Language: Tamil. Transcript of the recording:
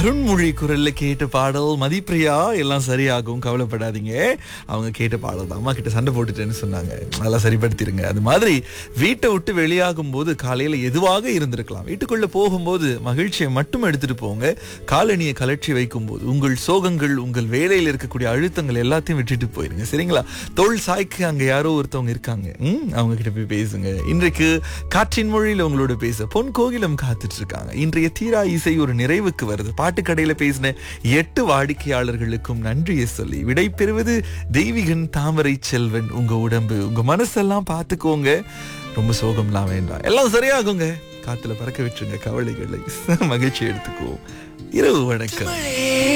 அருண்மொழி குரல்ல கேட்ட பாடல் மதிப்பிரியா எல்லாம் சரியாகும் கவலைப்படாதீங்க அவங்க கேட்ட பாடல் தான் அம்மா கிட்ட சண்டை போட்டுட்டேன்னு சொன்னாங்க அதெல்லாம் சரிப்படுத்திருங்க அது மாதிரி வீட்டை விட்டு வெளியாகும் போது காலையில எதுவாக இருந்திருக்கலாம் வீட்டுக்குள்ள போகும்போது மகிழ்ச்சியை மட்டும் எடுத்துட்டு போங்க காலணியை கலற்றி வைக்கும் போது உங்கள் சோகங்கள் உங்கள் வேலையில் இருக்கக்கூடிய அழுத்தங்கள் எல்லாத்தையும் விட்டுட்டு போயிருங்க சரிங்களா தோல் சாய்க்கு அங்க யாரோ ஒருத்தவங்க இருக்காங்க ம், அவங்க கிட்ட போய் பேசுங்க இன்றைக்கு காற்றின் மொழியில உங்களோட பேச பொன் கோகிலம் காத்துட்டு இருக்காங்க இன்றைய தீரா இசை ஒரு நிறைவுக்கு வருது பாட்டுக்கடையில பேசின எட்டு வாடிக்கையாளர்களுக்கும் நன்றியை சொல்லி விடை பெறுவது தெய்வீகன் தாமரை செல்வன் உங்க உடம்பு உங்க மனசெல்லாம் பார்த்துக்கோங்க ரொம்ப சோகம்லாம் வேண்டாம் எல்லாம் சரியாகுங்க காத்துல பறக்க விட்டுருங்க கவலைகளை மகிழ்ச்சி எடுத்துக்குவோம் இரவு வணக்கம்